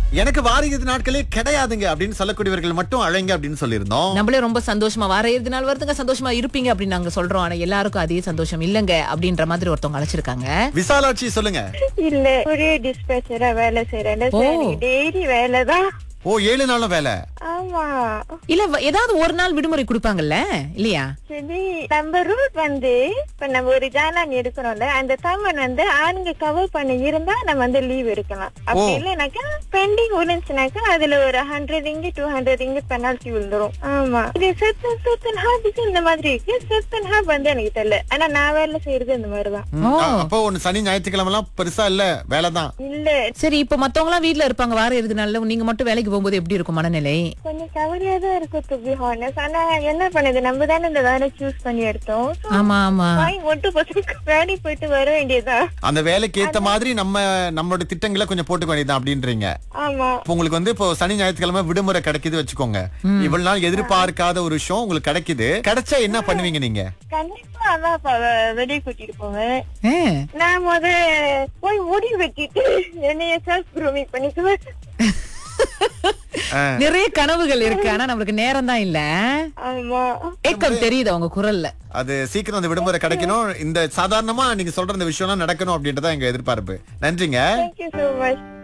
எனக்கு வார இறுதி நாட்களே கிடையாதுங்க அப்படின்னு சொல்லக்கூடியவர்கள் மட்டும் அழைங்க அப்படின்னு சொல்லியிருந்தோம் நம்மளே ரொம்ப சந்தோஷமா வார இறுதி நாள் வருதுங்க சந்தோஷமா இருப்பீங்க அப்படின்னு நாங்க சொல்றோம் ஆனா எல்லாருக்கும் அதே சந்தோஷம் இல்லங்க அப்படின்ற மாதிரி ஒருத்தவங்க அழைச்சிருக்காங்க விசாலாட்சி சொல்லுங்க இல்ல ஒரே டிஸ்பேச்சரா வேலை செய்யறேன் ஓ. டெய்லி வேலைதான் ஓ ஏழு நாளும் வேலை ஆமா இல்ல வ- ஏதாவது ஒரு நாள் விடுமுறை கொடுப்பாங்கல்ல இல்லையா சரி நம்ம ரூட் வந்து இப்ப நம்ம ஒரு ஜாலான் எடுக்கிறோம்ல அந்த தமன் வந்து ஆண்கள் கவர் பண்ணி இருந்தா நம்ம வந்து லீவ் எடுக்கலாம் அப்படி ஓ. இல்லைனாக்கா பெண்டிங் விழுந்துச்சுனாக்கா அதுல ஒரு ஹண்ட்ரட் இங்கு டூ ஹண்ட்ரட் இங்கு பெனால்டி விழுந்துரும் ஆமா இது சர்த்தன் சர்த்தன் ஹாப் இந்த மாதிரி இருக்கு சர்த்தன் ஹாப் வந்து எனக்கு தெரியல ஆனா நான் வேலை செய்யறது இந்த மாதிரிதான் ம், ஓ. அ- அப்போ ஒண்ணு சனி ஞாயிற்றுக்கிழமை எல்லாம் பெருசா இல்ல வேலைதான் இல்ல சரி இப்ப மத்தவங்க எல்லாம் வீட்ல இருப்பாங்க வார இறுதி நாள்ல நீங்க மட்டும் வேலைக்கு போகும்போது எப்படி இருக்கும் மனநிலை கொஞ்சம் கவலையா தான் இருக்கும் டு பி ஹானஸ் ஆனா என்ன பண்ணுது நம்ம தானே இந்த வேலை சூஸ் பண்ணி எடுத்தோம் So, ஆமா ஆமா வாய் ஒட்டு பசங்க வேலைக்கு போயிட்டு வர வேண்டியதா அந்த வேலைக்கு ஏத்த மாதிரி நம்ம நம்மளோட திட்டங்களை கொஞ்சம் போட்டுக்க வேண்டியதான் அப்படின்றீங்க ஆமா இப்போ உங்களுக்கு வந்து இப்போ சனி ஞாயிற்றுக்கிழமை விடுமுறை கிடைக்குது வச்சுக்கோங்க இவ்வளவு நாள் எதிர்பார்க்காத ஒரு விஷயம் உங்களுக்கு கிடைக்குது கிடைச்சா என்ன பண்ணுவீங்க நீங்க கண்டிப்பா அதான் அப்ப அவ வெளியே கூட்டிட்டு போவேன் ஆ. நான் முத போய் முடி வெட்டிட்டு என்னைய செல்ஃப் க்ரூமிங் பண்ணிக்குவேன் நிறைய கனவுகள் இருக்கு ஆனா நம்மளுக்கு நேரம் தான் இல்ல ஆமா ஏக்கம் தெரியுது அவங்க குரல்ல அது சீக்கிரம் அந்த விடுமுறை கிடைக்கணும் இந்த சாதாரணமா நீங்க சொல்ற இந்த விஷயம் எல்லாம் நடக்கணும் அப்படின்றத எங்க எதிர்பார்ப்பு நன்றிங்க தேங்க்யூ சோ மச்